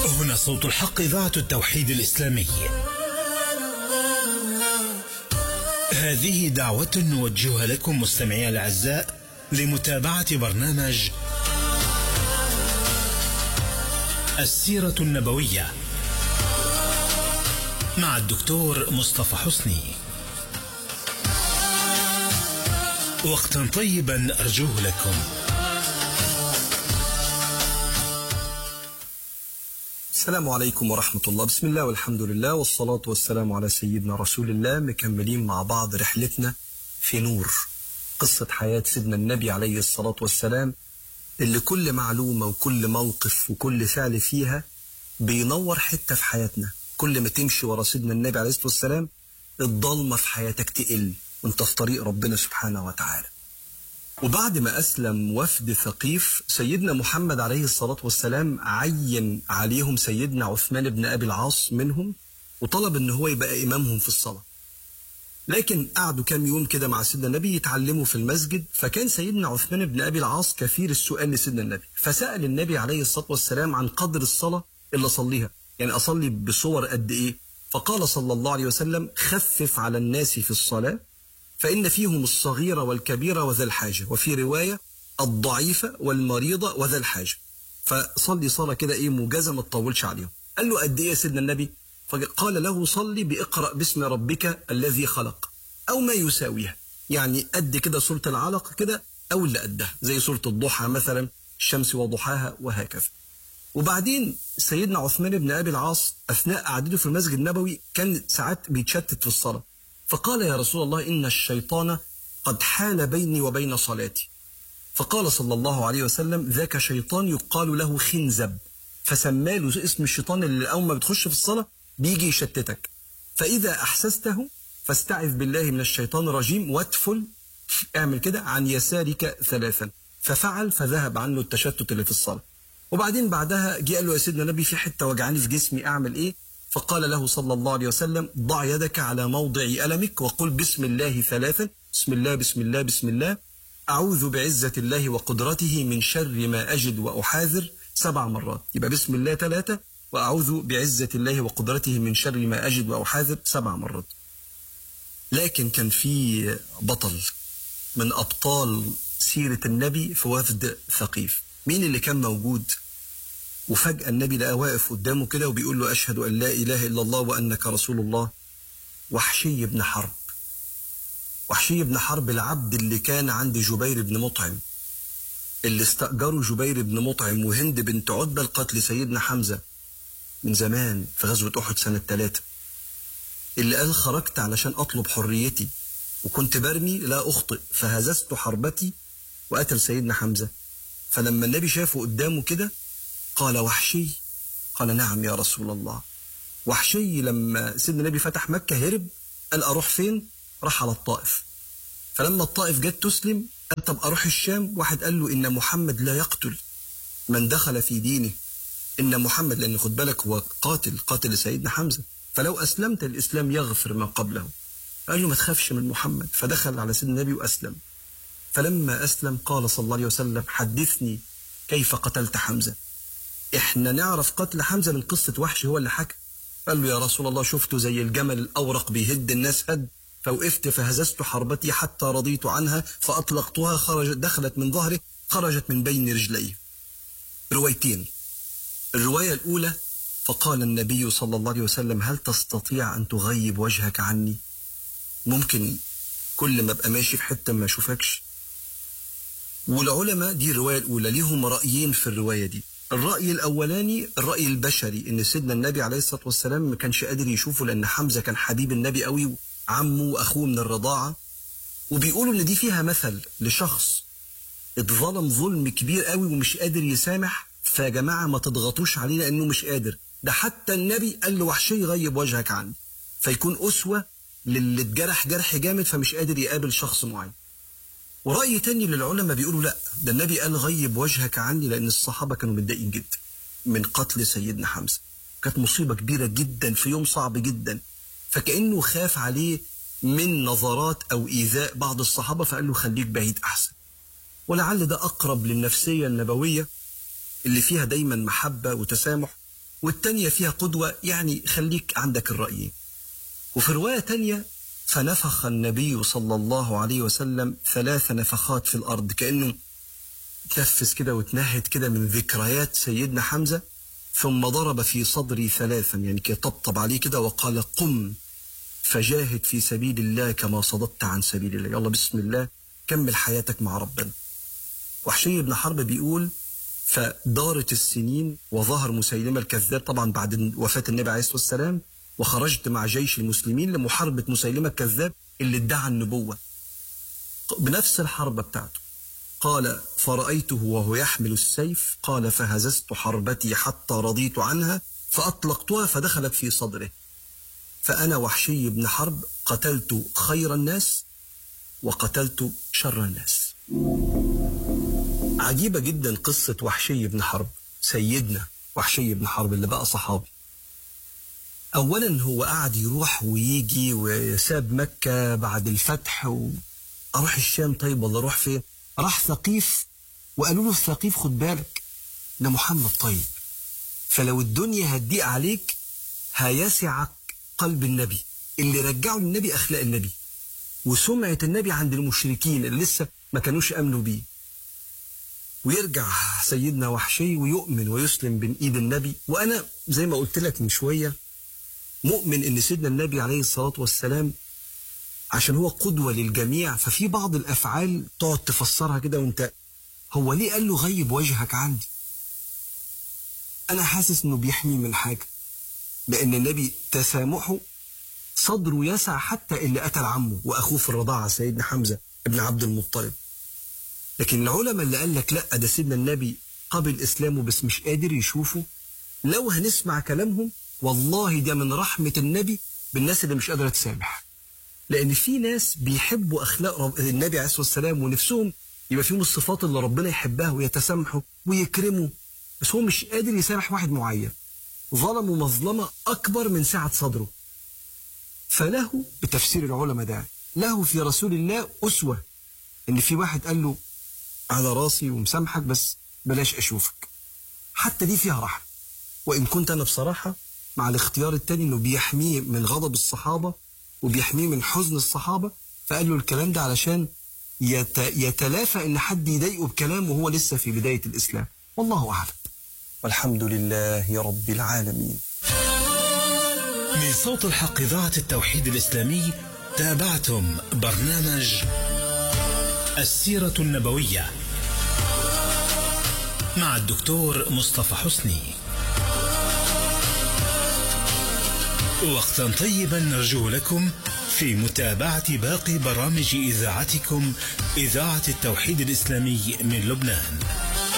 هنا صوت الحق إذاعة التوحيد الإسلامي هذه دعوة نوجهها لكم مستمعي الأعزاء لمتابعة برنامج السيرة النبوية مع الدكتور مصطفى حسني وقتا طيبا أرجوه لكم السلام عليكم ورحمة الله بسم الله والحمد لله والصلاة والسلام على سيدنا رسول الله مكملين مع بعض رحلتنا في نور قصة حياة سيدنا النبي عليه الصلاة والسلام اللي كل معلومة وكل موقف وكل فعل فيها بينور حتة في حياتنا كل ما تمشي ورا سيدنا النبي عليه الصلاة والسلام الضلمة في حياتك تقل وانت في طريق ربنا سبحانه وتعالى وبعد ما أسلم وفد ثقيف سيدنا محمد عليه الصلاة والسلام عين عليهم سيدنا عثمان بن أبي العاص منهم وطلب ان هو يبقى إمامهم في الصلاة لكن قعدوا كام يوم كده مع سيدنا النبي يتعلموا في المسجد فكان سيدنا عثمان بن أبي العاص كثير السؤال لسيدنا النبي فسأل النبي عليه الصلاة والسلام عن قدر الصلاة اللي أصليها يعني أصلي بصور قد إيه فقال صلى الله عليه وسلم خفف على الناس في الصلاة فإن فيهم الصغير والكبير وذا الحاجة وفي رواية الضعيفة والمريضة وذا الحاجة فصلي صلاة كده إيه موجزة ما تطولش عليهم قال له قد إيه يا سيدنا النبي فقال له صلي بإقرأ باسم ربك الذي خلق أو ما يساويها يعني قد كده سورة العلق كده أو اللي قدها زي سورة الضحى مثلا الشمس وضحاها وهكذا وبعدين سيدنا عثمان بن أبي العاص أثناء قعدته في المسجد النبوي كان ساعات بيتشتت في الصلاة فقال يا رسول الله إن الشيطان قد حال بيني وبين صلاتي فقال صلى الله عليه وسلم ذاك شيطان يقال له خنزب فسماله اسم الشيطان اللي أول ما بتخش في الصلاة بيجي يشتتك فإذا أحسسته فاستعذ بالله من الشيطان الرجيم وادفل اعمل كده عن يسارك ثلاثا ففعل فذهب عنه التشتت اللي في الصلاة وبعدين بعدها جه قال له يا سيدنا النبي في حتة وجعاني في جسمي أعمل إيه فقال له صلى الله عليه وسلم ضع يدك على موضع ألمك وقل بسم الله ثلاثا بسم الله بسم الله بسم الله أعوذ بعزة الله وقدرته من شر ما أجد وأحاذر سبع مرات يبقى بسم الله ثلاثة وأعوذ بعزة الله وقدرته من شر ما أجد وأحاذر سبع مرات لكن كان في بطل من أبطال سيرة النبي في وفد ثقيف مين اللي كان موجود وفجأة النبي لقى واقف قدامه كده وبيقول له أشهد أن لا إله إلا الله وأنك رسول الله وحشي بن حرب وحشي بن حرب العبد اللي كان عند جبير بن مطعم اللي استأجروا جبير بن مطعم وهند بنت عتبة لقتل سيدنا حمزة من زمان في غزوة أحد سنة ثلاثة اللي قال خرجت علشان أطلب حريتي وكنت برمي لا أخطئ فهززت حربتي وقتل سيدنا حمزة فلما النبي شافه قدامه كده قال وحشي قال نعم يا رسول الله وحشي لما سيدنا النبي فتح مكة هرب قال أروح فين راح على الطائف فلما الطائف جت تسلم قال طب أروح الشام واحد قال له إن محمد لا يقتل من دخل في دينه إن محمد لأن خد بالك هو قاتل قاتل سيدنا حمزة فلو أسلمت الإسلام يغفر ما قبله قال له ما تخافش من محمد فدخل على سيدنا النبي وأسلم فلما أسلم قال صلى الله عليه وسلم حدثني كيف قتلت حمزة احنا نعرف قتل حمزة من قصة وحش هو اللي حكى قال له يا رسول الله شفته زي الجمل الأورق بيهد الناس هد فوقفت فهززت حربتي حتى رضيت عنها فأطلقتها خرجت دخلت من ظهري خرجت من بين رجلي روايتين الرواية الأولى فقال النبي صلى الله عليه وسلم هل تستطيع أن تغيب وجهك عني ممكن كل ما ابقى ماشي في حتة ما اشوفكش والعلماء دي الرواية الأولى ليهم رأيين في الرواية دي الرأي الأولاني الرأي البشري إن سيدنا النبي عليه الصلاة والسلام ما كانش قادر يشوفه لأن حمزة كان حبيب النبي قوي عمه وأخوه من الرضاعة وبيقولوا إن دي فيها مثل لشخص اتظلم ظلم كبير قوي ومش قادر يسامح فيا جماعة ما تضغطوش عليه لأنه مش قادر ده حتى النبي قال له وحشي غيب وجهك عني فيكون أسوة للي اتجرح جرح جامد فمش قادر يقابل شخص معين ورأي تاني للعلماء بيقولوا لا ده النبي قال غيب وجهك عني لأن الصحابة كانوا متضايقين جدا من قتل سيدنا حمزة كانت مصيبة كبيرة جدا في يوم صعب جدا فكأنه خاف عليه من نظرات أو إيذاء بعض الصحابة فقال له خليك بعيد أحسن ولعل ده أقرب للنفسية النبوية اللي فيها دايما محبة وتسامح والتانية فيها قدوة يعني خليك عندك الرأي وفي رواية تانية فنفخ النبي صلى الله عليه وسلم ثلاث نفخات في الأرض كأنه تنفس كده وتنهد كده من ذكريات سيدنا حمزة ثم ضرب في صدري ثلاثا يعني كده طبطب عليه كده وقال قم فجاهد في سبيل الله كما صددت عن سبيل الله يلا بسم الله كمل حياتك مع ربنا وحشي بن حرب بيقول فدارت السنين وظهر مسيلمة الكذاب طبعا بعد وفاة النبي عليه الصلاة والسلام وخرجت مع جيش المسلمين لمحاربة مسيلمة الكذاب اللي ادعى النبوة بنفس الحربة بتاعته قال فرأيته وهو يحمل السيف قال فهززت حربتي حتى رضيت عنها فأطلقتها فدخلت في صدره فأنا وحشي بن حرب قتلت خير الناس وقتلت شر الناس عجيبة جدا قصة وحشي بن حرب سيدنا وحشي بن حرب اللي بقى صحابي أولا هو قعد يروح ويجي وساب مكة بعد الفتح و... أروح الشام طيب ولا أروح فين راح ثقيف وقالوا له الثقيف خد بالك ده محمد طيب فلو الدنيا هتضيق عليك هيسعك قلب النبي اللي رجعوا للنبي أخلاق النبي وسمعة النبي عند المشركين اللي لسه ما كانوش أمنوا بيه ويرجع سيدنا وحشي ويؤمن ويسلم بين ايد النبي وانا زي ما قلت لك من شويه مؤمن ان سيدنا النبي عليه الصلاه والسلام عشان هو قدوه للجميع ففي بعض الافعال تقعد تفسرها كده وانت هو ليه قال له غيب وجهك عندي انا حاسس انه بيحمي من حاجه لان النبي تسامحه صدره يسع حتى اللي قتل عمه واخوه في الرضاعه سيدنا حمزه ابن عبد المطلب لكن العلماء اللي قال لك لا ده سيدنا النبي قبل اسلامه بس مش قادر يشوفه لو هنسمع كلامهم والله ده من رحمه النبي بالناس اللي مش قادره تسامح لان في ناس بيحبوا اخلاق رب النبي عليه الصلاه والسلام ونفسهم يبقى فيهم الصفات اللي ربنا يحبها ويتسامحوا ويكرموا بس هو مش قادر يسامح واحد معين ظلموا مظلمه اكبر من سعه صدره فله بتفسير العلماء ده له في رسول الله اسوه ان في واحد قال له على راسي ومسامحك بس بلاش اشوفك حتى دي فيها رحمه وان كنت انا بصراحه مع الاختيار التاني انه بيحميه من غضب الصحابه وبيحميه من حزن الصحابه فقال له الكلام ده علشان يت... يتلافى ان حد يضايقه بكلام وهو لسه في بدايه الاسلام والله اعلم والحمد لله رب العالمين من صوت الحق إذاعة التوحيد الإسلامي تابعتم برنامج السيرة النبوية مع الدكتور مصطفى حسني وقتا طيبا نرجو لكم في متابعة باقي برامج إذاعتكم إذاعة التوحيد الإسلامي من لبنان